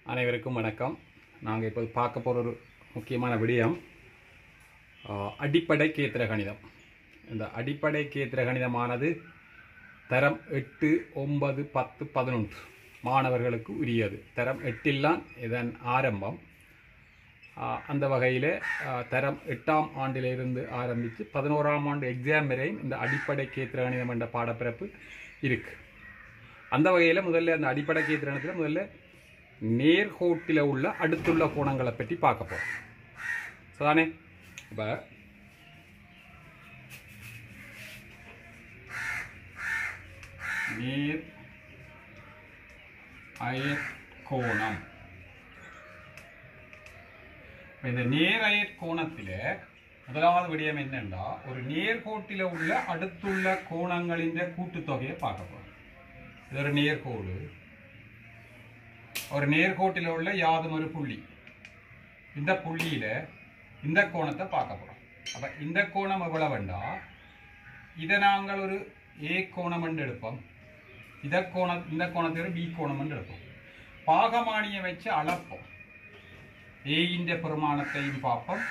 அனைவருக்கும் வணக்கம் நாங்கள் இப்போது பார்க்க போகிற ஒரு முக்கியமான விடயம் ஆஹ், அடிப்படை கேத்திர கணிதம் இந்த அடிப்படை கேத்திர கணிதமானது தரம் எட்டு ஒன்பது பத்து பதினொன்று மாணவர்களுக்கு உரியது தரம் எட்டில்தான் இதன் ஆரம்பம் ஆஹ், அந்த வகையில் தரம் எட்டாம் ஆண்டிலிருந்து ஆரம்பித்து பதினோராம் ஆண்டு எக்ஸாம் வரையும் இந்த அடிப்படை கேத்திர கணிதம் என்ற பாடப்பிறப்பு இருக்கு அந்த வகையில் முதல்ல அந்த அடிப்படை கேத்திரத்தில் முதல்ல நேர்கோட்டில் உள்ள அடுத்துள்ள கோணங்களை பற்றி பார்க்க போகிறோம் சரிதானே இப்போ நேர் அயற்கோணம் இப்ப இந்த நேர் அயற்கோணத்தில் முதலாவது விடயம் என்னன்னா ஒரு நேர்கோட்டில் உள்ள அடுத்துள்ள கோணங்களின் கூட்டுத்தொகையை பார்க்க போகிறோம் இது ஒரு நேர்கோடு ஒரு நேர்கோட்டில் உள்ள யாதும் ஒரு புள்ளி இந்த புள்ளியில இந்த கோணத்தை பார்க்க போறோம் அப்ப இந்த கோணம் எவ்வளவுண்டா இதை நாங்கள் ஒரு ஏ கோணம் என்று எடுப்போம் இத கோணம் இந்த கோணத்தை ஒரு பி கோணம் என்று எடுப்போம் பாகமானியை வச்சு அளப்போம் ஏயின் பெருமானத்தையும் பார்ப்போம்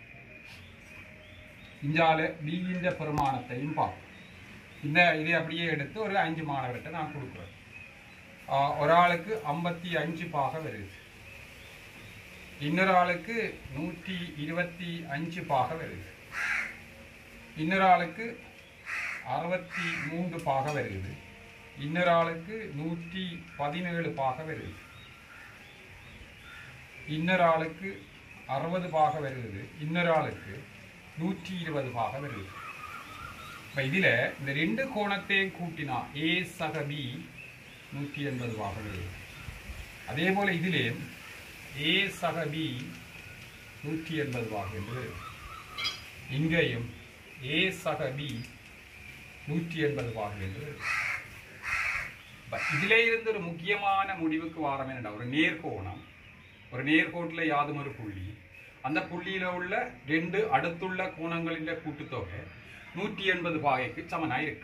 இஞ்சால பியின் பெருமானத்தையும் பார்ப்போம் இந்த இதை அப்படியே எடுத்து ஒரு அஞ்சு மாணவர்கிட்ட நான் கொடுக்குறேன் ஆஹ் ஒரு ஆளுக்கு ஐம்பத்தி அஞ்சு பாக வருது இன்னொரு ஆளுக்கு நூற்றி இருபத்தி அஞ்சு பாக வருது இன்னொரு ஆளுக்கு அறுபத்தி மூன்று பாக வருது இன்னொரு ஆளுக்கு நூற்றி பதினேழு பாக வருது இன்னொரு ஆளுக்கு அறுபது பாக வருது இன்னொரு ஆளுக்கு நூற்றி இருபது பாக வருது இப்போ இதில் இந்த ரெண்டு கோணத்தையும் கூட்டினா ஏ சக பி நூற்றி எண்பது பாக வருது அதே போல் இதிலே ஏ சக பி நூற்றி எண்பது பாக என்று வருது. இங்கேயும் ஏ சக பி நூற்றி எண்பது பாக என்று வருது. இப்ப இதிலே இருந்து ஒரு முக்கியமான முடிவுக்கு வாரம் என்னடா ஒரு நேர்கோணம் ஒரு நேர்கோட்டில் யாதும் ஒரு புள்ளி அந்த புள்ளியில உள்ள ரெண்டு அடுத்துள்ள கோணங்களின் கூட்டுத்தொகை நூற்றி எண்பது பாகைக்கு சமனாயிருக்கு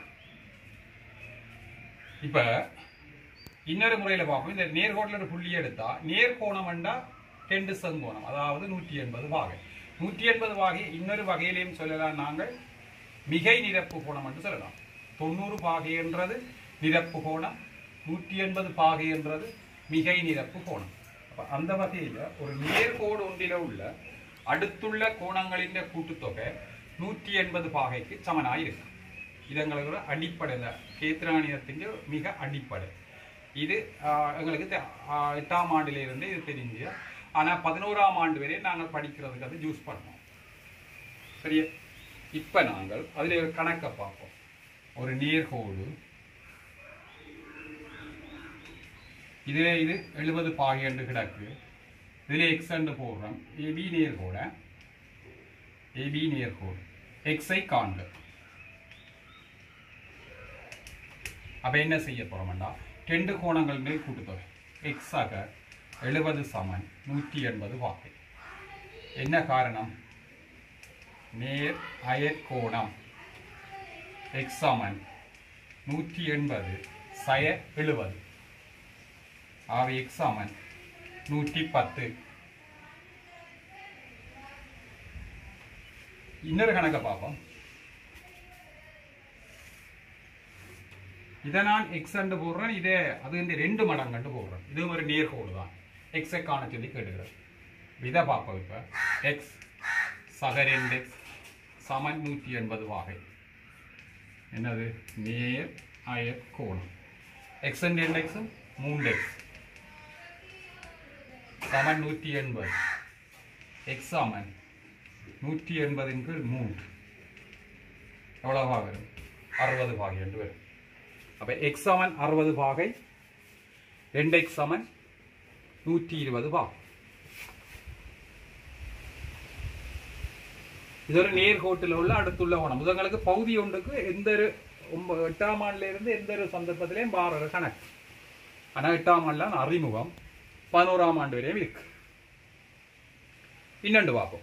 இப்ப இன்னொரு முறையில பார்ப்போம் இந்த நேர்கோட்டில் ஒரு புள்ளி எடுத்தா நேர்கோணம் என்றா ரெண்டு செங்கோணம் அதாவது நூற்றி எண்பது பாகை நூற்றி எண்பது பாகை இன்னொரு வகையிலையும் சொல்லலாம் நாங்கள் மிகை நிரப்பு கோணம் என்று சொல்லலாம் தொண்ணூறு பாகை என்றது நிரப்பு கோணம் நூற்றி எண்பது பாகை என்றது மிகை நிரப்பு கோணம் அப்ப அந்த வகையில ஒரு நேர்கோடு ஒன்றில உள்ள அடுத்துள்ள கோணங்களின் கூட்டுத்தொகை நூற்றி எண்பது பாகைக்கு சமனாயிருக்கு இது எங்களுக்கு ஒரு அடிப்படை இந்த கேத்திராணியத்தின் மிக அடிப்படை இது ஆஹ், எங்களுக்கு தெ- ஆஹ், எட்டாம் ஆண்டுல இருந்து இது தெரிஞ்சு ஆனா பதினோராம் ஆண்டு வரை நாங்கள் படிக்கிறதுக்கு அது யூஸ் பண்ணோம் சரியா இப்ப நாங்கள் அதுல ஒரு கணக்கை பார்ப்போம் ஒரு நேர்கோடு இதுல இது எழுபது பாகை என்று கிடக்கு இதுல எக்ஸ் என்று போடுறோம் ஏபி நேர்கோட ஏபி நேர்கோடு எக்ஸை காண்க அப்ப என்ன செய்ய போறோம்டா ரெண்டு கோணங்கள் மேல் கூட்டுத்தொகை எக்ஸ் ஆக எழுபது சமன் நூற்றி எண்பது வாக்கை என்ன காரணம் நேர் அயற்கோணம் எக்ஸ் சமன் நூற்றி எண்பது சய எழுபது ஆக எக்ஸ் சமன் நூற்றி பத்து இன்னொரு கணக்கை பார்ப்போம் இதை நான் எக்ஸ் என்று போடுறேன் இதே அது வந்து ரெண்டு மடங்கண்டு போடுறேன் இது ஒரு நேர்கோடு தான் எக்ஸை காண சொல்லி கேட்டுக்கிறேன் இதை பார்ப்போம் இப்போ எக்ஸ் சக ரெண்டு எக்ஸ் சமன் நூற்றி எண்பது வாகை என்னது நேர் அய கோணம் எக்ஸ் அண்ட் ரெண்டு எக்ஸ் மூன்று எக்ஸ் சமன் நூற்றி எண்பது எக்ஸ் சமன் நூற்றி எண்பதின் கீழ் மூன்று எவ்வளவா வரும் அறுபது பாகை என்று வரும் அப்ப எக்ஸ் சமன் அறுபது பாகை ரெண்டு எக்ஸ் சமன் நூற்றி இருபது பாகை இது ஒரு நேர்கோட்டில் உள்ள அடுத்துள்ள கோணம் முதங்களுக்கு பகுதி ஒன்றுக்கு எந்த ஒரு ஒம்ப- எட்டாம் ஆண்டுல இருந்து எந்த ஒரு சந்தர்ப்பத்திலையும் பாரத கணக்கு ஆனா எட்டாம் ஆண்டுல அறிமுகம் பதினோராம் ஆண்டு வரையும் இருக்கு இன்னொன்று பார்ப்போம்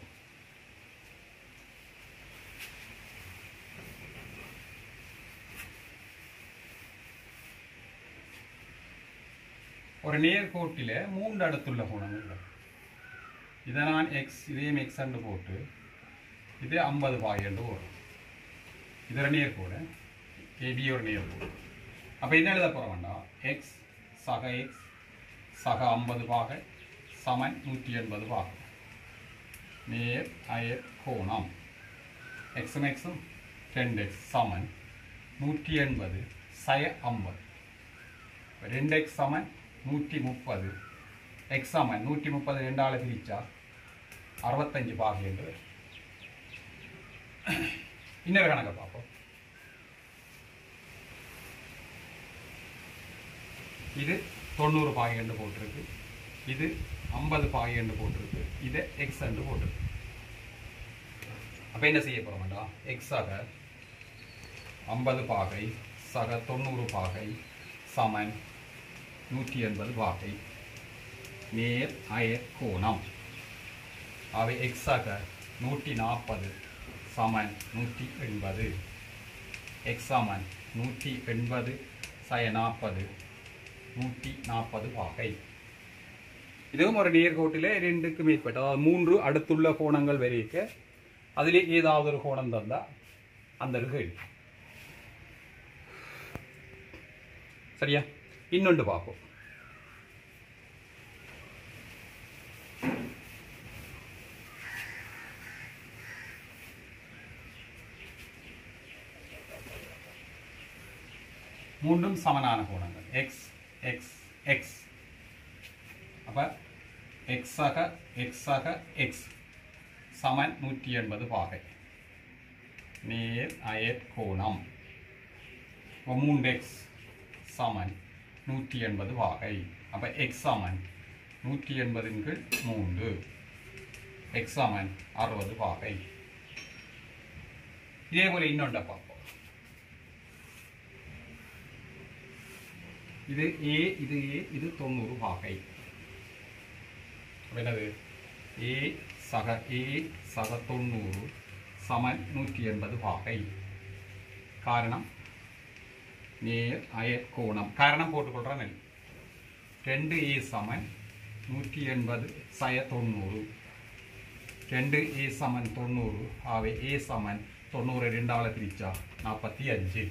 ஒரு நேர்கோட்டில் மூன்று அடுத்துள்ள கோணங்கள் இதை நான் எக்ஸ் இதையும் எக்ஸ் அண்டு போட்டு இது ஐம்பது பாயண்டு வரும் இது ஒரு நேர்கோடு ஏபி ஒரு நேர்கோடு அப்போ என்ன எழுத போகிற வேண்டாம் எக்ஸ் சக எக்ஸ் சக ஐம்பது பாகை சமன் நூற்றி எண்பது பாகை நேர் அயர் கோணம் எக்ஸும் எக்ஸும் ரெண்டு எக்ஸ் சமன் நூற்றி எண்பது சய ஐம்பது ரெண்டு எக்ஸ் சமன் நூற்றி முப்பது எக்ஸ் சமன் நூற்றி முப்பது ரெண்டாள் பிரிச்சா அறுபத்தஞ்சு பாகை என்று வரும். இன்னொரு கணக்கை பார்ப்போம் இது தொண்ணூறு பாகை என்று போட்டிருக்கு இது ஐம்பது பாகை என்று போட்டிருக்கு இது எக்ஸ் என்று போட்டிருக்கு அப்போ என்ன செய்ய போகிறோம்டா எக்ஸாக ஐம்பது பாகை சக தொண்ணூறு பாகை சமன் நூற்றி எண்பது பாகை நேர் அயர் கோணம் அவை எக்ஸாக நூற்றி நாற்பது சமன் நூற்றி எண்பது எக்ஸ் சமன் நூற்றி எண்பது சய நாற்பது நூற்றி நாற்பது பாகை இதுவும் ஒரு நேர்கோட்டில் ரெண்டுக்கு மேற்பட்ட அதாவது மூன்று அடுத்துள்ள கோணங்கள் வரைக்க அதிலே ஏதாவது ஒரு கோணம் தந்தா அந்த ஒரு கேள்வி சரியா இன்னொன்று பார்ப்போம் மூன்றும் சமனான கோணங்கள் எக்ஸ் எக்ஸ் எக்ஸ் அப்போ எக்ஸாக எக்ஸாக எக்ஸ் சமன் நூற்றி எண்பது பாகை நேர் அயற் கோணம் அப்போ மூன்று எக்ஸ் சமன் நூற்றி எண்பது பாகை அப்போ எக்ஸ் சமன் நூற்றி எண்பதின் கீழ் மூன்று எக்ஸ் சமன் அறுபது பாகை இதே போல இன்னொன்றை பார்ப்போம் இது ஏ இது ஏ இது தொண்ணூறு பாகை அப்ப என்னது ஏ சக ஏ சக தொண்ணூறு சமன் நூற்றி எண்பது பாகை காரணம் நேர் அயற் கோணம் காரணம் போட்டுக்கொள்றேன் ரெண்டு ஏ சமன் நூற்றி எண்பது சய தொண்ணூறு ரெண்டு ஏ சமன் தொண்ணூறு ஆவே ஏ சமன் தொண்ணூறு ரெண்டாவில் பிரிச்சா நாற்பத்தி அஞ்சு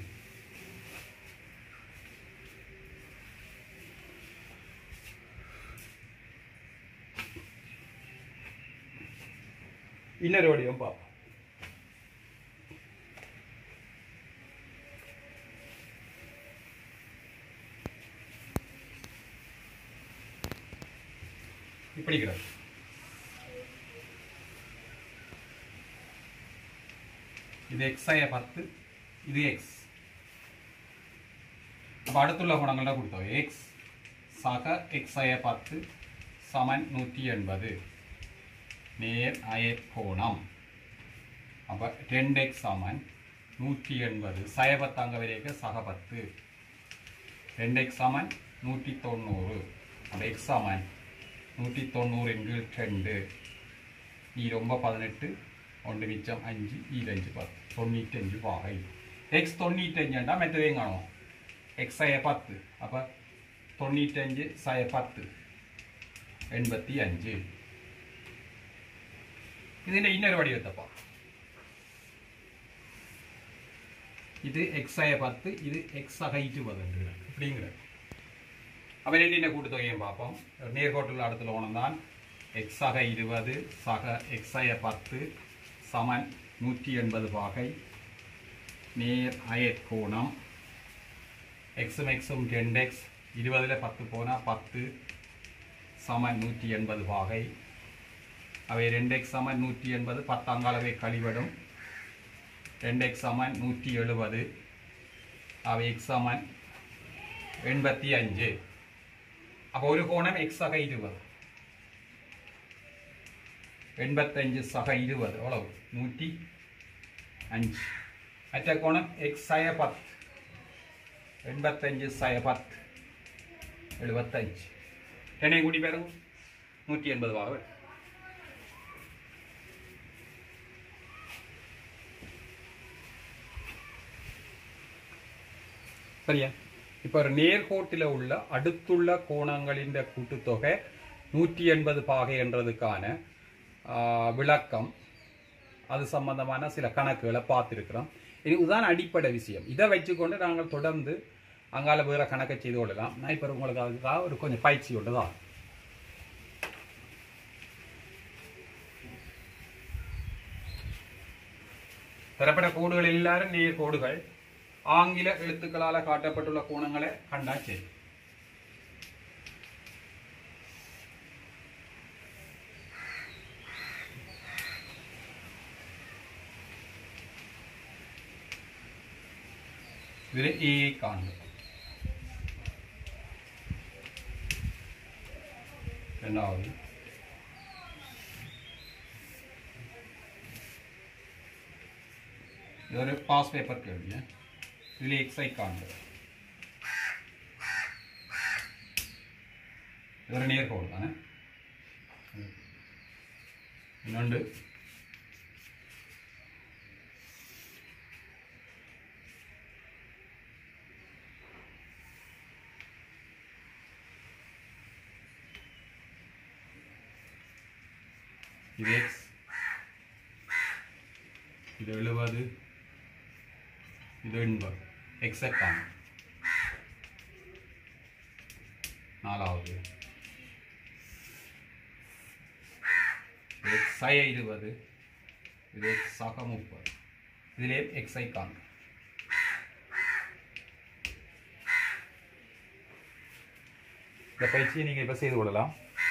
இன்னொரு வடிவம் பார்ப்போம் இப்படி கிடக்கு இது எக்ஸ் ஆய பத்து இது எக்ஸ் அப்போ அடுத்துள்ள குணங்கள்லாம் கொடுத்தோம் எக்ஸ் சக எக்ஸ் ஆய பத்து சமன் நூற்றி எண்பது நேர் அயற் கோணம் அப்போ ரெண்டு எக்ஸ் சமன் நூற்றி எண்பது சயபத்தாங்க வரைக்கும் சக பத்து ரெண்டு எக்ஸ் சமன் நூற்றி தொண்ணூறு அந்த எக்ஸ் சமன் நூற்றி தொண்ணூறு எண்கள் ரெண்டு ഈ ரொம்ப പതിനെട്ട് ഒന്ന് മിച്ചം അഞ്ച് ഈ അഞ്ച് പത്ത് തൊണ്ണൂറ്റഞ്ച് പാകை എക്സ് തൊണ്ണൂറ്റഞ്ചുണ്ടാ മറ്റേതേം കാണോ എക്സ് ആയ പത്ത് അപ്പം തൊണ്ണൂറ്റഞ്ച് സായ പത്ത് എൺപത്തി അഞ്ച് ഇതിൻ്റെ ഇന്നൊരു വടിവെത്തപ്പ ഇത് എക്സ് ആയ പത്ത് ഇത് എക്സ് ഹൈറ്റ് പതിനെട്ട് இப்படியும் கிடக்கு அப்போ ரெண்டின கூட்டுத்தொகையும் பார்ப்போம் நேர்கோட்டுள்ள அடுத்த ஓணம் தான் எக்ஸாக இருபது சக எக்ஸாய பத்து சமன் நூற்றி எண்பது பாகை நேர் அயற்கோணம் எக்ஸும் எக்ஸும் ரெண்டு எக்ஸ் இருபதில் பத்து போனால் பத்து சமன் நூற்றி எண்பது பாகை அவை ரெண்டு எக்ஸ் சமன் நூற்றி எண்பது பத்தாங்காலவை கழிவிடும் ரெண்டு எக்ஸ் சமன் நூற்றி எழுபது அவை எக்ஸ் சமன் എൺപത്തി അഞ്ച് അപ്പോൾ ഒരു കോണം എക്സ് സഹ ഇരുപത് എൺപത്തഞ്ച് സഹ ഇരുപത് എവളവ് നൂറ്റി അഞ്ച് മറ്റേ കോണം എക്സ് സയ പത്ത് എൺപത്തഞ്ച് സയ പത്ത് എഴുപത്തഞ്ച് രണ്ടേയും കൂടി പേരും നൂറ്റി എൺപത് ഭാഗം വരും. சரியா இப்போ ஒரு நேர்கோட்டில் உள்ள அடுத்துள்ள கோணங்களின் கூட்டுத்தொகை நூற்றி எண்பது பாகை என்றதுக்கான ஆ, விளக்கம் அது சம்பந்தமான சில கணக்குகளை பார்த்துருக்கிறோம் இது இதுதான் அடிப்படை விஷயம் இதை வச்சுக்கொண்டு நாங்கள் தொடர்ந்து அங்கால வேற கணக்கை செய்து கொள்ளலாம் நான் இப்போ உங்களுக்கு அதுக்காக ஒரு கொஞ்சம் பயிற்சி ஒன்று தான் தரப்பட்ட கோடுகள் எல்லாரும் நேர் கோடுகள் ஆங்கில எழுத்துக்களால் காட்டப்பட்டுள்ள கோணங்களை கண்டா சரி ഇതിൽ എ കാണുന്നു രണ്ടാമത് ഇതൊരു പാസ് പേപ്പർ കേൾവിയെ ഇതിൽ എക്സ് ഐ കാണുന്നത് ഇതൊരു നിയർ കോഡാണ് പിന്നുണ്ട് ഇത് എക്സ് ഇത് എഴുപത് ഇത് എൺപത് എക്സെക്റ്റ് ആണ് നാലാവത് ഇത് എക്സ് ഐ ഇരുപത് ഇത് എക്സ് ആക മുപ്പത് ഇതിലെ എക്സ് ഐ കാണും இந்த பயிற்சியை நீங்கள் இப்போ செய்து கொள்ளலாம்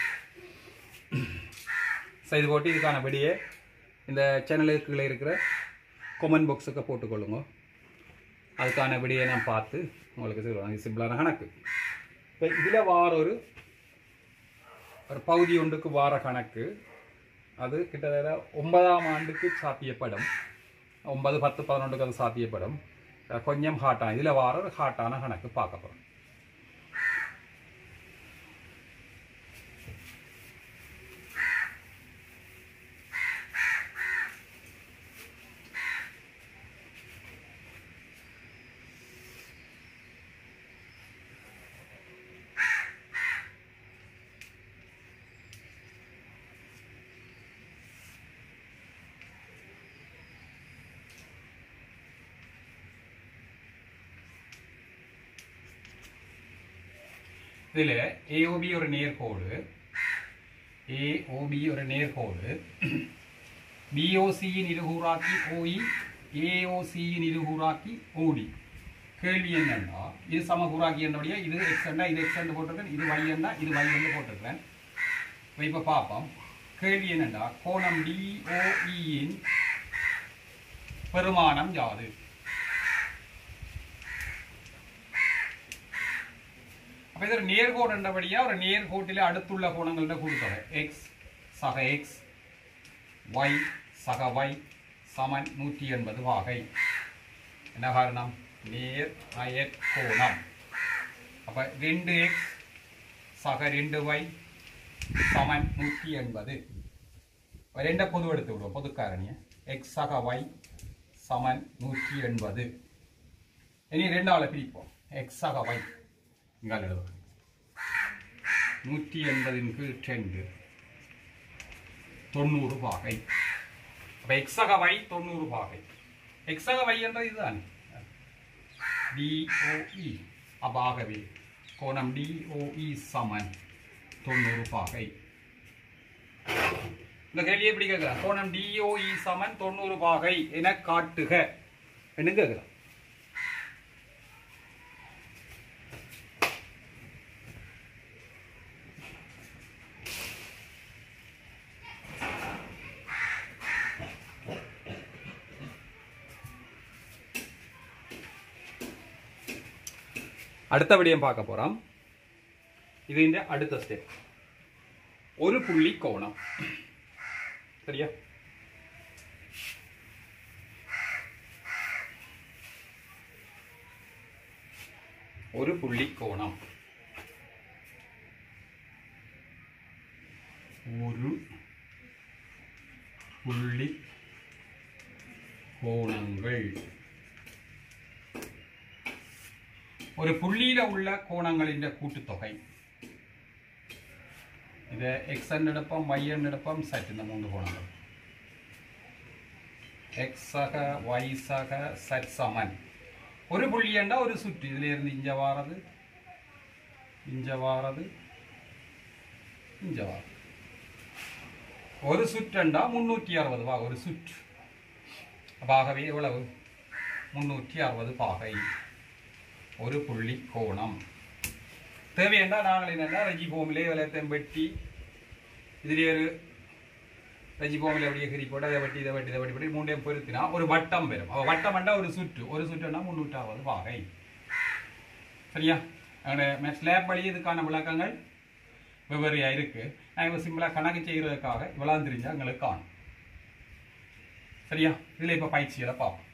செய்து போட்டு இதுக்கான விடியே இந்த சேனலுக்கு கீழே இருக்கிற கொமெண்ட் பாக்ஸுக்கு போட்டுக்கொள்ளுங்க அதுக்கான விடியை நான் பார்த்து உங்களுக்கு சொல்லுவாங்க இது சிம்பிளான கணக்கு இப்போ இதில் வார ஒரு ஒரு பகுதி ஒன்றுக்கு வார கணக்கு அது கிட்டத்தட்ட ஒன்பதாம் ஆண்டுக்கு சாத்தியப்படும் ஒன்பது பத்து பதினொன்றுக்கு அது சாத்தியப்படும் அஹ் கொஞ்சம் ஹாட்டான இதில் வார ஒரு ஹாட்டான கணக்கு பார்க்க போகிறோம் ഇതിൽ എ ഒ ബി ഒരു നേർക്കോട് എ ഒ ബി ഒരു നേർക്കോട് ബി ഒ സിயின் இருகூறாக்கி ஓஇ ஏஓ சியின் இருகூறாக்கி ஓடி கேள்வி என்னன்னா இது சமகூறாக்கி என்னபடியா இது எக்ஸ் என்றா இது எக்ஸ் என்று போட்டிருக்கேன் இது y என்றா இது y என்று போட்டிருக்கேன் இப்ப இப்ப பார்ப்போம் கேள்வி என்னன்னா கோணம் டிஓஇயின் பெருமானம் யாது அப்ப இது ஒரு நேர்கோடு என்றபடியா ஒரு நேர்கோட்டிலே அடுத்துள்ள கோணங்கள்ட கூட்டுத்தொகை எக்ஸ் சக எக்ஸ் ஒய் சக ஒய் சமன் நூற்றி எண்பது வாகை என்ன காரணம் நேர் அயற்கோணம் அப்ப ரெண்டு எக்ஸ் சக ரெண்டு ஒய் சமன் நூற்றி எண்பது ரெண்ட பொது எடுத்து விடுவோம் பொதுக்காரணிய எக்ஸ் சக ஒய் சமன் நூற்றி எண்பது இனி ரெண்டாவில் பிரிப்போம் எக்ஸ் சக ஒய் இங்கே எழுதுவோம் நூற்றி எண்பதின் கீழ் ரெண்டு தொண்ணூறு பாகை அப்போ எக்ஸக வை தொண்ணூறு பாகை எக்ஸக வை என்றது இதுதான் டிஓஇ அபாகவே கோணம் டிஓஇ சமன் தொண்ணூறு பாகை இந்த கேள்வி எப்படி கேட்கிறேன் கோணம் டிஓஇ சமன் தொண்ணூறு பாகை என காட்டுக என்ன கேட்கிறேன் அடுத்த விடயம் பார்க்க போறோம் இது இந்த அடுத்த ஸ்டெப் ஒரு புள்ளி கோணம் சரியா ஒரு புள்ளி கோணம் ஒரு புள்ளி கோணங்கள் ஒரு புள்ளியில உள்ள கோணங்களின் கூட்டுத்தொகை இது எக்ஸ் எடுப்போம் y எடுப்போம் z இந்த மூன்று கோணங்கள் x சக y சக z சமன் ஒரு புள்ளி என்றா ஒரு சுற்று இதுல இருந்து இங்க வாரது இங்க வாரது இங்க வாரது ஒரு சுற்றண்டா முன்னூற்றி அறுபது வா ஒரு சுற்று பாகவே எவ்வளவு முன்னூற்றி அறுபது பாகை ஒரு புள்ளி கோணம் தேவையண்டா நாங்கள் என்னென்னா ரஜி போமிலே விளையத்தையும் வெட்டி இதுலேயே ஒரு ரஜி போமில் அப்படியே கிரி போட்டு அதை வெட்டி இதை வெட்டி இதை வெட்டி போட்டு மூண்டையும் பொருத்தினா ஒரு வட்டம் வரும் அவ வட்டம் என்றா ஒரு சுற்று ஒரு சுற்றுனா முன்னூற்றி அறுபது பாகை சரியா எங்களுடைய ஸ்லேப் வழி இதுக்கான விளக்கங்கள் வெவ்வேறையாக இருக்கு நான் இப்போ சிம்பிளாக கணக்கு செய்கிறதுக்காக இவ்வளவு தெரிஞ்சா எங்களுக்கு காணும் சரியா இதில் இப்போ பயிற்சிகளை பார்ப்போம்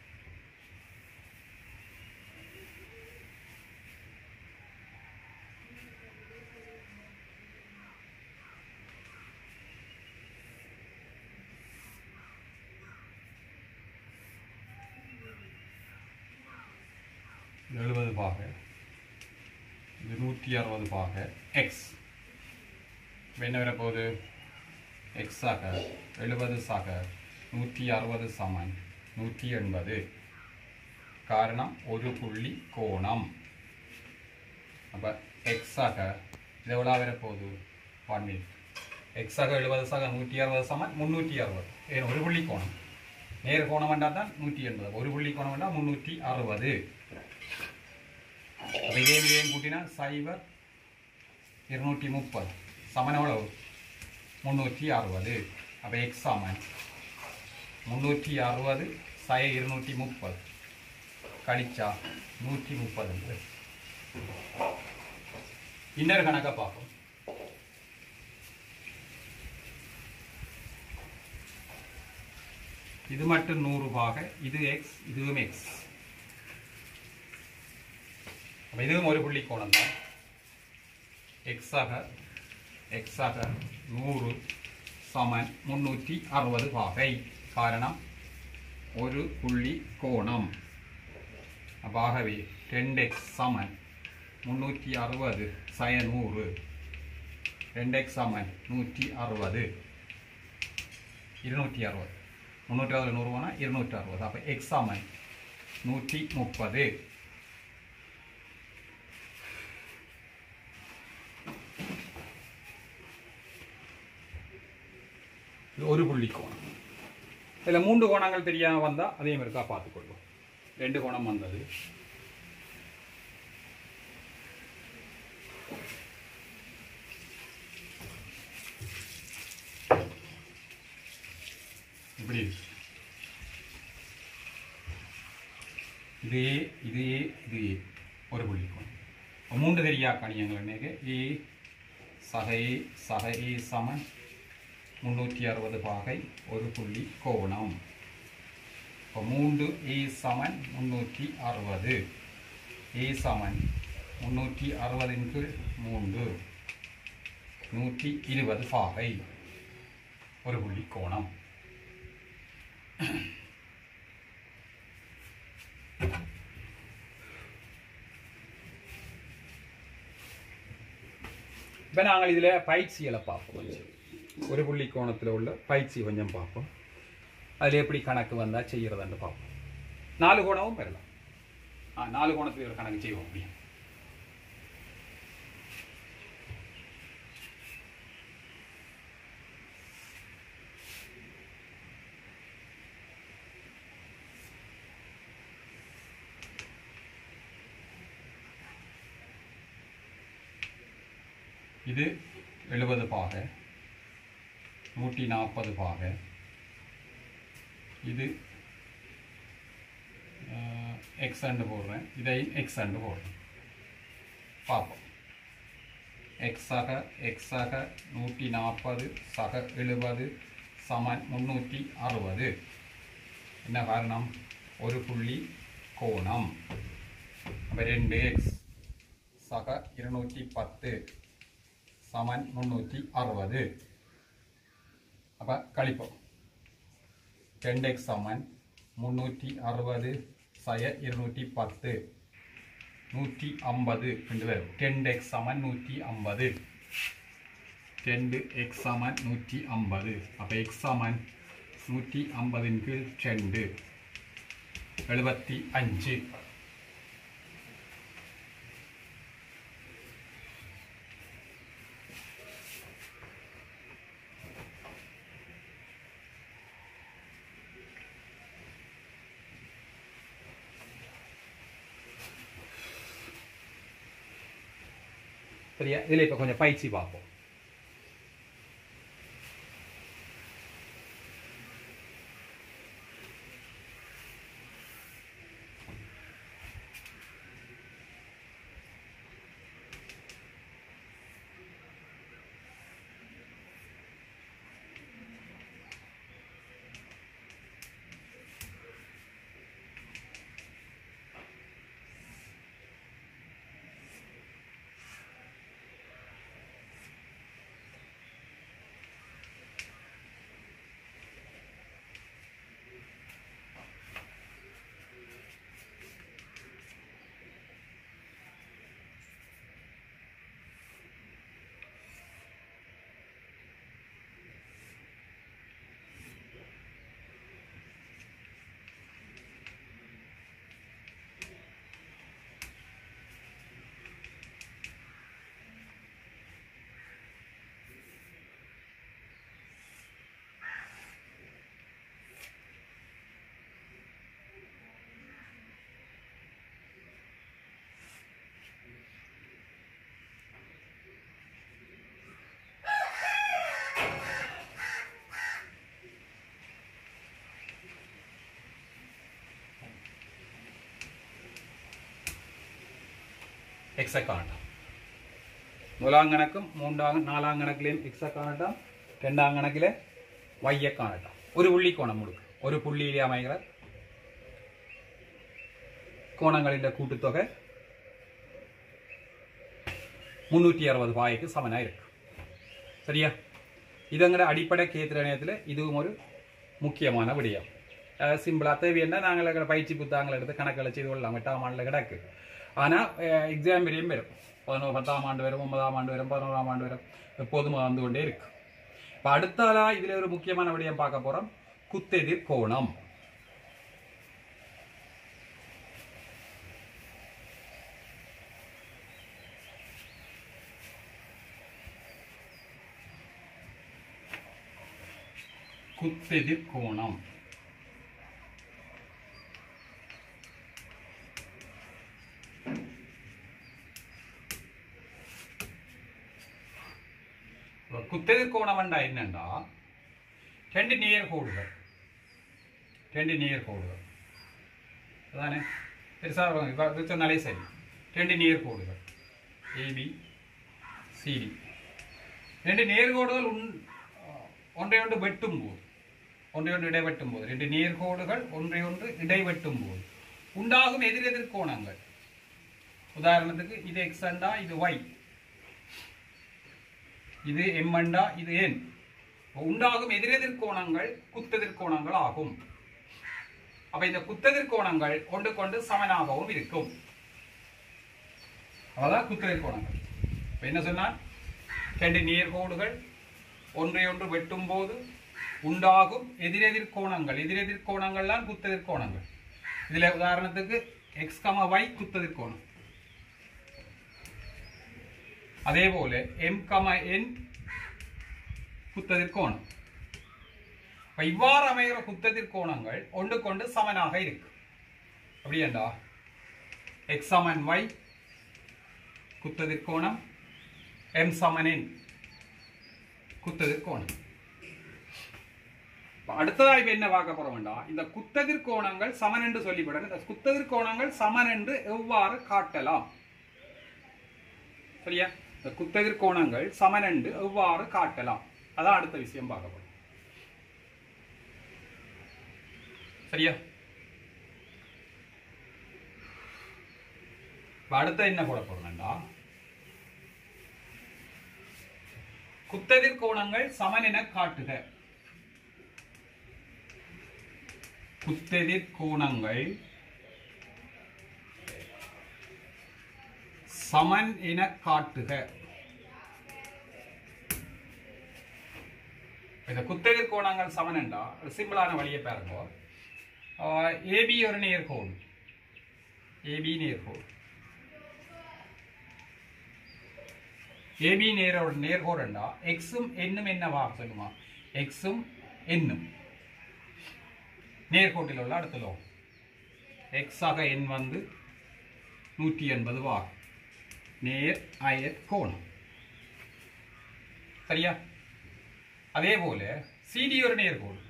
எழுபது பாக இது நூற்றி அறுபது பாக எக்ஸ் என்ன வரப்போகுது எக்ஸ் ஆக எழுபது சாக நூற்றி அறுபது சமன் நூற்றி எண்பது காரணம் ஒரு புள்ளி கோணம் அப்போ எக்ஸ் ஆக இது எவ்வளோ வரப்போகுது ஒன் மினிட் எக்ஸ் ஆக எழுபது சாக நூற்றி அறுபது சமன் முந்நூற்றி அறுபது ஏன் ஒரு புள்ளி கோணம் நேர் கோணம் வேண்டாம் தான் நூற்றி எண்பது ஒரு புள்ளி கோணம் வேண்டாம் முந்நூற்றி அறுபது அப்ப இதே விலையும் கூட்டினா சைபர் இருநூற்றி முப்பது சமன் எவ்வளவு முந்நூற்றி அறுபது அப்போ எக்ஸ் சமன் முந்நூற்றி அறுபது சய இருநூற்றி முப்பது கழிச்சா நூற்றி முப்பது இன்னொரு கணக்கை பார்ப்போம் இது மட்டும் நூறு பாக இது எக்ஸ் இதுவும் எக்ஸ் அப்ப இதுவும் ஒரு புள்ளி கோணம் தான் எக்ஸாக எக்ஸாக நூறு சமன் முன்னூற்றி அறுபது பாகை காரணம் ஒரு புள்ளி கோணம் அப்ப ஆகவே ரெண்டு எக்ஸ் சமன் முன்னூற்றி அறுபது சய நூறு ரெண்டு எக்ஸ் சமன் நூற்றி அறுபது இருநூற்றி அறுபது முந்நூற்றி அறுபது நூறு போனால் இருநூற்றி அறுபது அப்போ எக்ஸ் சமன் நூற்றி முப்பது இது ஒரு புள்ளி கோணம் இதில் மூன்று கோணங்கள் தெரியாம வந்தால் அதே மாதிரிக்கா பார்த்துக்கொள்வோம் ரெண்டு கோணம் வந்தது இப்படி இருக்கு. இது ஏ இது ஏ இது ஏ ஒரு புள்ளி கோணம் அப்ப மூன்று தெரியா கணியங்கள் என்னக்கு ஏ சக ஏ சக ஏ சமன் முன்னூற்றி அறுபது பாகை ஒரு புள்ளி கோணம் இப்போ மூன்று ஏ சமன் முன்னூற்றி அறுபது ஏ சமன் முன்னூற்றி அறுபதின் கீழ் மூன்று நூற்றி இருபது பாகை ஒரு புள்ளி கோணம் இப்போ நாங்கள் இதில் பயிற்சிகளை பார்ப்போம் கொஞ்சம் ஒரு புள்ளி கோணத்தில் உள்ள பயிற்சி கொஞ்சம் பார்ப்போம் அதில் எப்படி கணக்கு வந்தால் செய்கிறதுன்னு பார்ப்போம் நாலு கோணமும் பெறலாம் ஆ நாலு கோணத்தில் ஒரு கணக்கு செய்வோம் அப்படியே இது எழுபது பாக நூற்றி நாற்பது பாக இது எக்ஸ் அண்டு போடுறேன் இதையும் எக்ஸ் அண்டு போடுறேன் பார்ப்போம் எக்ஸாக எக்ஸாக நூற்றி நாற்பது சக எழுபது சமன் முந்நூற்றி அறுபது என்ன காரணம் ஒரு புள்ளி கோணம் அப்போ ரெண்டு எக்ஸ் சக இருநூற்றி பத்து சமன் முந்நூற்றி அறுபது அப்போ கழிப்போம் ரெண்டு எக்ஸ் சமன் முந்நூற்றி அறுபது சய இருநூற்றி பத்து நூற்றி ஐம்பது என்று வரும் டென் எக்ஸ் சமன் நூற்றி ஐம்பது ரெண்டு எக்ஸ் சமன் நூற்றி ஐம்பது அப்போ எக்ஸ் சமன் நூற்றி ஐம்பதின் கீழ் ரெண்டு எழுபத்தி அஞ்சு சரியா இதில் இப்போ கொஞ்சம் பயிற்சி பார்ப்போம் எக்ஸை காணட்டாம் முதலாம் கணக்கும் மூன்றாம் நாலாம் கணக்கிலையும் எக்ஸை காணட்டாம் ரெண்டாம் கணக்கில் ஒய்யை காணட்டாம் ஒரு புள்ளி கோணம் முழுக்க ஒரு புள்ளியிலே அமைகிற கோணங்களின் கூட்டுத்தொகை முன்னூற்றி அறுபது பாய்க்கு சமனாக இருக்கு சரியா இதங்கட அடிப்படை கேத்திர நேரத்தில் இதுவும் ஒரு முக்கியமான விடயம் சிம்பிளாக தேவைன்னா நாங்கள் எங்களை பயிற்சி புத்தகங்கள் எடுத்து கணக்கில் செய்து கொள்ளலாம் எட்டாம் ஆண்டில் கிடக்கு ஆனால் எக்ஸாம் வரையும் வரும் பதினோரு பத்தாம் ஆண்டு வரும் ஒன்பதாம் ஆண்டு வரும் பதினோராம் ஆண்டு வரும் எப்போதும் வந்து கொண்டே இருக்கு இப்போ அடுத்தாலா இதில் ஒரு முக்கியமான விடயம் பார்க்க போகிறோம் குத்தெதிர் கோணம் குத்தெதிர் கோணம் குத்தெதிர் கோணம் என்றா என்னண்டா ரெண்டு நேர் கோடுகள் ரெண்டு நேர் கோடுகள் அதானே பெருசா இப்போ இது சொன்னாலே சரி ரெண்டு நேர் கோடுகள் ஏபி சிடி ரெண்டு நேர்கோடுகள் உன் ஒன்றை ஒன்று வெட்டும் போது ஒன்றை ஒன்று இடைவெட்டும் போது ரெண்டு நேர்கோடுகள் ஒன்றை ஒன்று இடைவெட்டும் போது உண்டாகும் எதிரெதிர் கோணங்கள் உதாரணத்துக்கு இது எக்ஸ் அண்டா இது ஒய் இது எம் அண்டா இது என் உண்டாகும் எதிரெதிர் கோணங்கள் குத்தெதிர் கோணங்கள் ஆகும் அப்ப இந்த குத்தெதிர் கோணங்கள் ஒன்று கொண்டு சமனாகவும் இருக்கும் அதான் குத்தெதிர் கோணங்கள் இப்ப என்ன சொன்னால் ரெண்டு நேர்கோடுகள் ஒன்றை ஒன்று வெட்டும் போது உண்டாகும் எதிரெதிர் கோணங்கள் எதிரெதிர் கோணங்கள்லாம் குத்தெதிர் கோணங்கள் இதுல உதாரணத்துக்கு எக்ஸ் கம ஒய் குத்தெதிர் கோணம் அதே போல எம் கம என் குத்ததிர் கோணம் இப்ப இவ்வாறு அமைகிற குத்ததிர் கோணங்கள் ஒன்று கொண்டு சமனாக இருக்கு அப்படியேண்டா எக்ஸ் சமன் ஒய் குத்ததிர் கோணம் எம் சமன் என் குத்ததிர் கோணம் அடுத்ததா இப்ப என்ன பார்க்க போறோம்டா இந்த குத்ததிர் கோணங்கள் சமன் என்று சொல்லிவிட இந்த குத்ததிர் கோணங்கள் சமன் என்று எவ்வாறு காட்டலாம் சரியா இந்த குத்ததிர் கோணங்கள் சமன் என்று எவ்வாறு காட்டலாம் அதான் அடுத்த விஷயம் பார்க்க போறோம் சரியா அடுத்த என்ன போட போறோம்டா குத்ததிர் கோணங்கள் சமன் என காட்டுக குத்தெதிர் கோணங்கள் சமன் என காட்டுக இந்த குத்தெதிர் கோணங்கள் சமன் என்றா ஒரு சிம்பிளான வழியை பாருங்க ஏபி ஒரு நேர்கோடு ஏபி நேர்கோடு ஏபி நேரோட நேர்கோடுண்டா எக்ஸும் என்னும் என்னவா சொல்லுமா எக்ஸும் என்னும் நேர்கோட்டில் உள்ள அடுத்த லோகம் எக்ஸாக எண் வந்து நூற்றி எண்பது வா நேர் அயற் கோணம் சரியா அதே போல சிடி ஒரு நேர்கோடு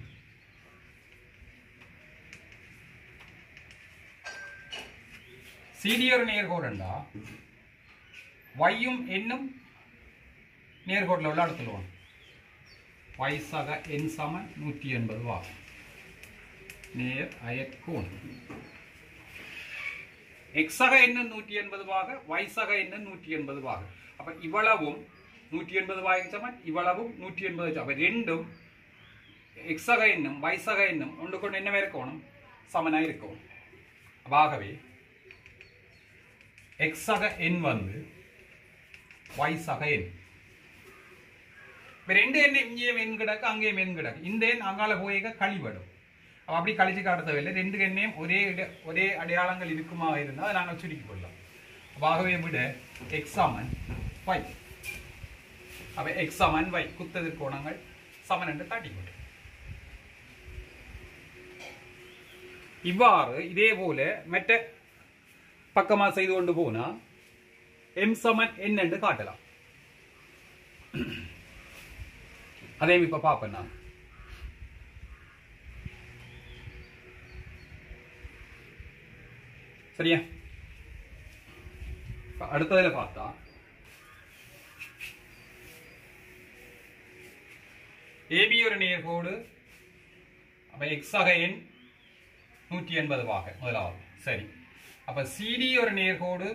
சிடி ஒரு நேர்கோடுண்டா வையும் என்னும் நேர்கோட்டில் உள்ள அடுத்துருவோம் வயசாக என் சமன் நூற்றி எண்பது வா நேர் அயற்கோண் எக்ஸாக என்ன நூற்றி எண்பது வாக வயசாக என்ன நூற்றி எண்பது வாக அப்ப இவ்வளவும் நூற்றி எண்பது வாய்க்கு சமன் இவ்வளவும் நூற்றி எண்பது அப்ப ரெண்டும் எக்ஸாக என்னும் வயசாக என்னும் ஒன்று கொண்டு என்ன இருக்கணும் சமனாக இருக்கும் ஆகவே எக்ஸாக எண் வந்து வயசாக எண் இப்ப ரெண்டு எண்ணெய் இங்கேயும் எண் கிடக்கு அங்கேயும் எண் கிடக்கு இந்த எண் அங்கால போயிக்க கழிவிடும் அப்ப அப்படி கழிச்சு காட்டவில்லை ரெண்டு எண்ணையும் ஒரே இட- ஒரே அடையாளங்கள் இருக்குமா இருந்தால் அதை நாங்கள் சுருக்கிக் கொள்ளலாம் அப்ப ஆகவே விட எக்ஸாமன் வை அப்ப எக்ஸாமன் வை குத்ததிர் கோணங்கள் சமன் என்று காட்டிக்கொண்டு இவ்வாறு இதே போல மற்ற பக்கமா செய்து கொண்டு போனா எம் சமன் என்னென்று காட்டலாம் அதையும் இப்ப பார்ப்பேன் நான் சரியா இப்ப அடுத்ததுல பார்த்தா ஏபி ஒரு நேர்கோடு அப்ப எக்ஸ் ஆக எண் நூற்றி எண்பது வாக முதலாவது சரி அப்ப சிடி ஒரு நேர்கோடு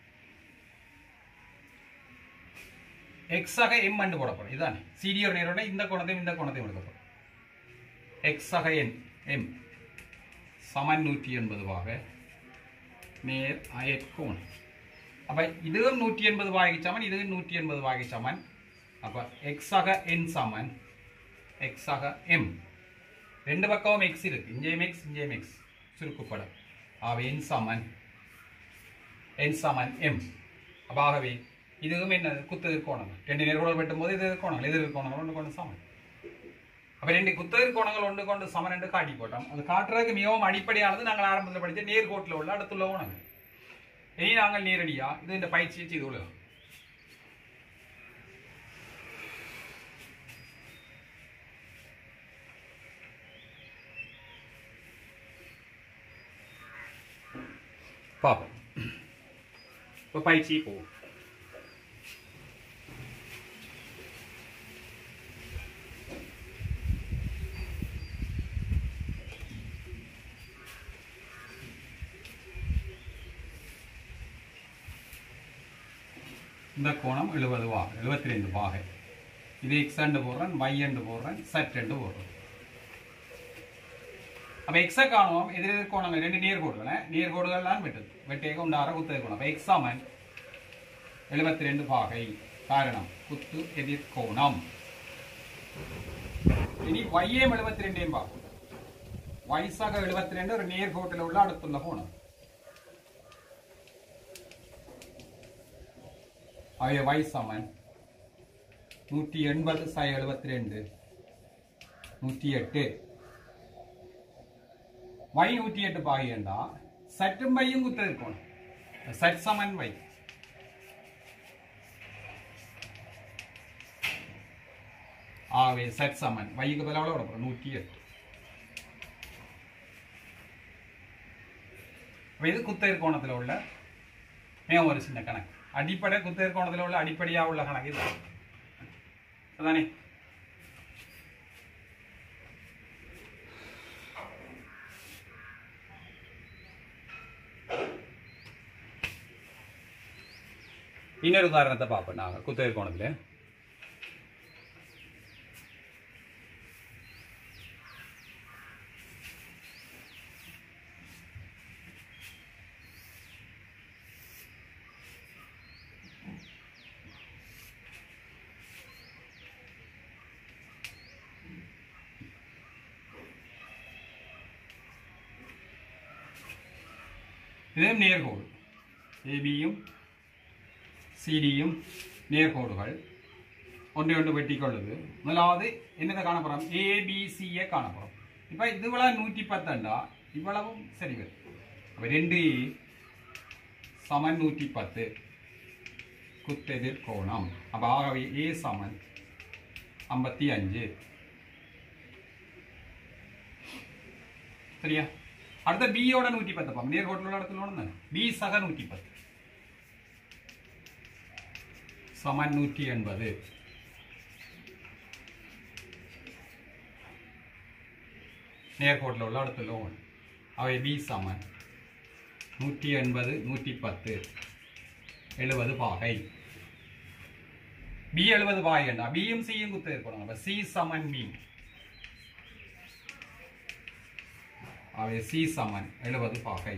எக்ஸ் ஆக எம் என்று போடப்படும் இதுதானே சிடி ஒரு நேரோட இந்த கோணத்தையும் இந்த கோணத்தையும் எடுக்கப்படும் எக்ஸ் ஆக என் எம் சமன் நூற்றி எண்பது வாக நேர் அயற்கோண் அப்ப இதுவும் நூற்றி எண்பது வாகை சமன் இதுவும் நூற்றி எண்பது வாகை சமன் அப்ப எக்ஸ் ஆக என் சமன் எக்ஸ் ஆக எம் ரெண்டு பக்கமும் எக்ஸ் இருக்கு இங்கேயும் எக்ஸ் இங்கேயும் எக்ஸ் சுருக்குப்படும் ஆக என் சமன் என் சமன் எம் அப்ப ஆகவே இதுவும் என்ன குத்தெதிர் கோணங்கள் ரெண்டு நேர்கோணம் வெட்டும் போது இது கோணங்கள் எதிர் கோணங்கள் ஒன்று கொண்டு சமன் அப்ப ரெண்டு குத்தெதிர் கோணங்கள் ஒன்று கொண்டு சமன் என்று காட்டி போட்டோம் அது காட்டுறதுக்கு மிகவும் அடிப்படையானது நாங்கள் ஆரம்பத்தில் படித்த நேர்கோட்டில் உள்ள அடுத்துள்ள கோணங்கள் இனி நாங்கள் நேரடியா இது இந்த பயிற்சியை செய்து கொள்ளலாம் பார்ப்போம் இப்போ பயிற்சி போவோம் இந்த கோணம் எழுபது வாக எழுபத்தி ரெண்டு வாகை இது எக்ஸ் அண்டு போடுறேன் y அண்டு போடுறேன் செட் அண்டு போடுறேன் அப்ப எக்ஸை காணுவோம் எதிரெதிர் கோணங்கள் ரெண்டு நேர்கோடுகள் நேர்கோடுகள்லாம் வெட்டு வெட்டேக உண்டார குத்து கோணம் அப்ப எக்ஸ் சமன் எழுபத்தி ரெண்டு பாகை காரணம் குத்து எதிர் கோணம் இனி வையம் எழுபத்தி ரெண்டையும் பார்ப்போம் வயசாக எழுபத்தி ரெண்டு ஒரு நேர்கோட்டில் உள்ள அடுத்துள்ள கோணம் அவைய y சமன் நூற்றி எண்பது சை எழுபத்தி ரெண்டு நூற்றி எட்டு y நூற்றி எட்டு பாகியண்டா சற்றும் பையும் குத்த இருக்கணும் சட் சமன் வை ஆகவே சட் சமன் வைக்கு பதிலாக விட போகிறோம் நூற்றி எட்டு அப்ப இது குத்தயிர் கோணத்தில் உள்ள மிகவும் ஒரு சின்ன கணக்கு அடிப்படை குத்தயிர் கோணத்தில் உள்ள அடிப்படையாக உள்ள கணக்கு இது அதானே இன்னொரு உதாரணத்தை பார்ப்போம் நாங்கள் குத்தயிர் கோணத்தில் இதுவும் நேர்கோடு ஏபியும் சிடியும் நேர்கோடுகள் ஒன்றை ஒன்று வெட்டி கொள்ளுது முதலாவது என்னதை காணப்போறோம் ஏபிசியை காணப்போறோம் இப்போ இதுவளவு நூற்றி பத்துண்டா இவ்வளவும் சரி வரும் அப்போ ரெண்டு சமன் நூற்றி பத்து குத்தெதிர் கோணம் அப்போ ஆகவே ஏ சமன் ஐம்பத்தி அஞ்சு சரியா அடுத்த பியோட நூற்றி பத்து பாம் நேர்கோட்டில் உள்ள இடத்துல ஒன்று பி சக நூற்றி பத்து சமன் நூற்றி எண்பது நேர்கோட்டில் உள்ள இடத்துல ஒன்று அவை பி சமன் நூற்றி எண்பது நூற்றி பத்து எழுபது பாகை பி எழுபது பாகை என்ன பியும் சியும் குத்து இருக்கணும் அப்ப சி சமன் பி அவை சி சமன் எழுபது பாகை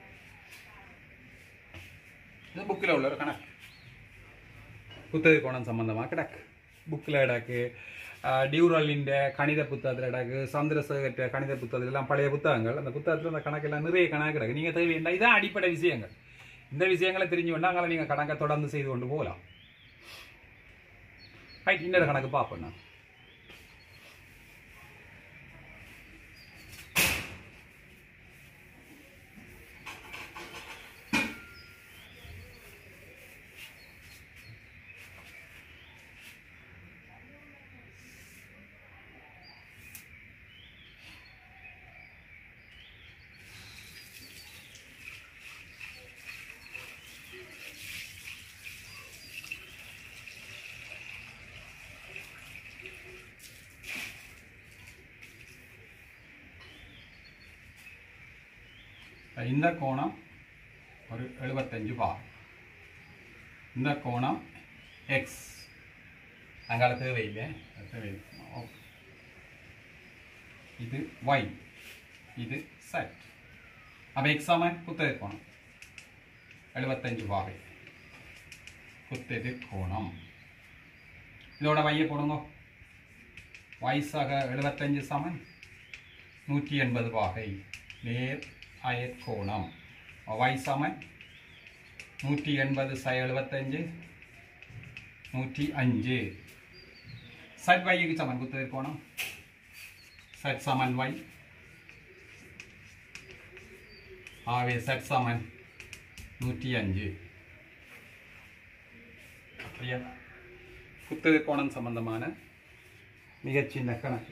இது புக்கில் உள்ள ஒரு கணக்கு புத்தக கோணம் சம்பந்தமாக கிடக்கு புக்கில் கிடக்கு டியூரலின் கணித புத்தகத்தில் கிடக்கு சந்திரசேகர் கணித புத்தகத்தில் எல்லாம் பழைய புத்தகங்கள் அந்த புத்தகத்தில் அந்த கணக்கெல்லாம் நிறைய கணக்கு கிடக்கு நீங்கள் தேவையில்லை இதான் அடிப்படை விஷயங்கள் இந்த விஷயங்களை தெரிஞ்சு வேண்டாம் நீங்கள் கணக்கை தொடர்ந்து செய்து கொண்டு போகலாம் ரைட் இன்னொரு கணக்கு பார்ப்போம் நான் இந்த கோணம் ஒரு எழுபத்தஞ்சு பார் இந்த கோணம் எக்ஸ் அங்கால தேவையில்லை அது தேவையில்லை ஓகே இது ஒய் இது செட் அப்போ எக்ஸாமன் குத்தெதிர் கோணம் எழுபத்தஞ்சு பாகை குத்தெதிர் கோணம் இதோட வைய போடுங்க வயசாக எழுபத்தஞ்சு சமன் நூற்றி எண்பது பாகை நேர் அயற்கோணம் ஒய் சமன் நூற்றி எண்பது ச எழுபத்தஞ்சு நூற்றி அஞ்சு சட் வைக்கு சமன் குத்ததிர் கோணம் சட் சமன் வை ஆவே சட் சமன் நூற்றி அஞ்சு சரியா குத்ததிர் கோணம் சம்பந்தமான மிகச் சின்ன கணக்கு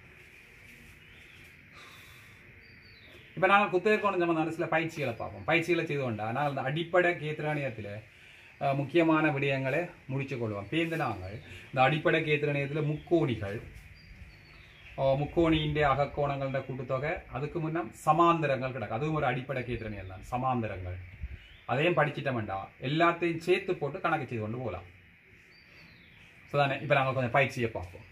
இப்போ நாங்கள் குத்தகை கோணம் சம்பந்தமான சில பயிற்சிகளை பார்ப்போம் பயிற்சிகளை செய்து கொண்டா ஆனால் அந்த அடிப்படை கேத்திராணியத்தில் முக்கியமான விடயங்களை முடிச்சு கொள்வோம் பேருந்து நாங்கள் இந்த அடிப்படை கேத்திராணியத்தில் முக்கோணிகள் அஹ், முக்கோணியின் அகக்கோணங்கள கூட்டுத்தொகை அதுக்கு முன்னம் சமாந்தரங்கள் கிடக்கு அதுவும் ஒரு அடிப்படை கேத்திரணியல் தான் சமாந்தரங்கள் அதையும் படிச்சிட்டோம்டா எல்லாத்தையும் சேர்த்து போட்டு கணக்கு செய்து கொண்டு போகலாம் ஸோ தானே இப்போ நாங்கள் கொஞ்சம் பயிற்சியை பார்ப்போம்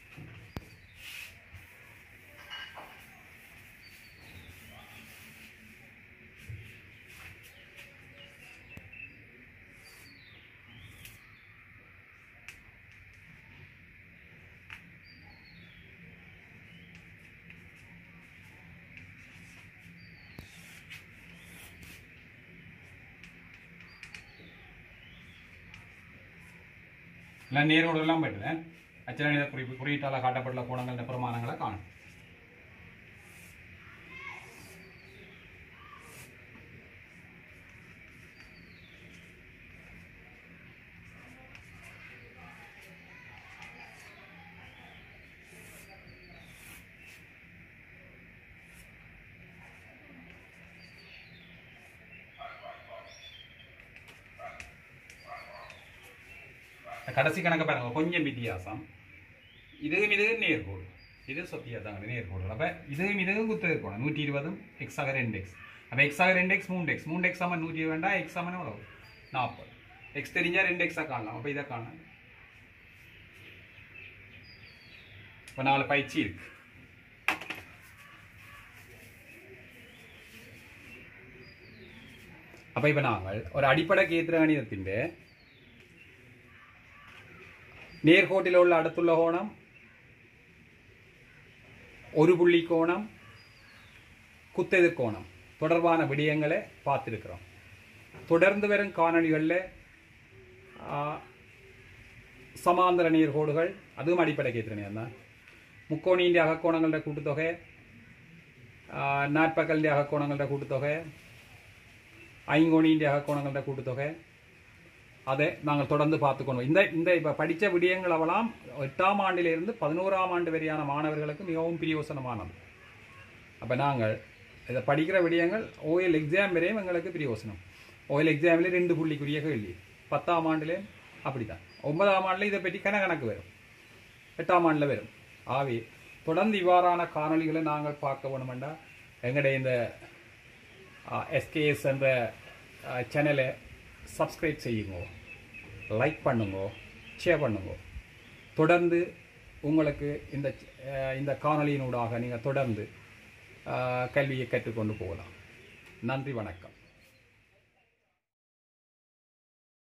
எல்லாம் நேரோடு எல்லாம் போயிட்டு அச்சரணித குறிப்பு குறியீட்டால் காட்டப்பட்டுள்ள கோணங்கள் பிரமாணங்களை காணும் இந்த கடைசி கணக்கை பாருங்க கொஞ்சம் வித்தியாசம் இதுவும் இதுவும் நேர்கோடு இது சொத்தியாதாங்க நேர்கோடு அப்போ இதுவும் இதுவும் குத்து இருக்கணும் நூற்றி இருபதும் எக்ஸ் ஆக ரெண்டு எக்ஸ் அப்போ எக்ஸ் ஆக ரெண்டு எக்ஸ் மூணு எக்ஸ் மூணு எக்ஸ் ஆமாம் நூற்றி இருபதுண்டா எக்ஸ் ஆமாம் எவ்வளவு நாற்பது எக்ஸ் தெரிஞ்சா ரெண்டு எக்ஸாக காணலாம் அப்போ இதை காணலாம் இப்போ நாலு பயிற்சி இருக்கு அப்போ இப்போ நாங்கள் ஒரு அடிப்படை கேத்திர கணிதத்தின் நேர்கோட்டில் உள்ள அடுத்துள்ள கோணம் ஒரு புள்ளி கோணம் குத்தெதிர் கோணம் தொடர்பான விடயங்களை பார்த்துருக்கிறோம் தொடர்ந்து வரும் காணொளிகளில் സമാന്തര നീർക്കോടുകൾ അതും അടിപ്പടയ്ക്ക് എത്രയാണ് മുക്കോണീൻ്റെ അകക്കോണങ്ങളുടെ കൂട്ടുതൊക നാറ്റ്പക്കലിൻ്റെ അകക്കോണങ്ങളുടെ കൂട്ടുതൊക ஐங்கோணியின் அகக்கோணங்களோட கூட்டுத்தொகை அதை நாங்கள் தொடர்ந்து பார்த்துக்கொண்டோம் இந்த இந்த இப்போ படித்த விடயங்கள் அவலாம் எட்டாம் ஆண்டிலிருந்து பதினோராம் ஆண்டு வரையான மாணவர்களுக்கு மிகவும் பிரயோசனமானது அப்போ நாங்கள் இதை படிக்கிற விடயங்கள் ஓஎல் எக்ஸாம் வரையும் எங்களுக்கு பிரயோசனம் ஓஎல் எக்ஸாமில் ரெண்டு புள்ளிக்குரிய கேள்வி பத்தாம் ஆண்டுலேயும் அப்படிதான் ஒன்பதாம் ஆண்டில் இதை பற்றி கணக்கணக்கு வரும் எட்டாம் ஆண்டில் வரும் ஆவி தொடர்ந்து இவ்வாறான காணொளிகளை நாங்கள் பார்க்க வேணுமெண்டா எங்களுடைய இந்த எஸ்கேஎஸ் என்ற சேனலை சப்ஸ்கிரைப் செய்யுங்க லைக் பண்ணுங்க ஷேர் பண்ணுங்க தொடர்ந்து உங்களுக்கு இந்த அஹ், இந்த காணொளியினூடாக நீங்கள் தொடர்ந்து அஹ், கல்வியை கற்றுக்கொண்டு போகலாம் நன்றி வணக்கம்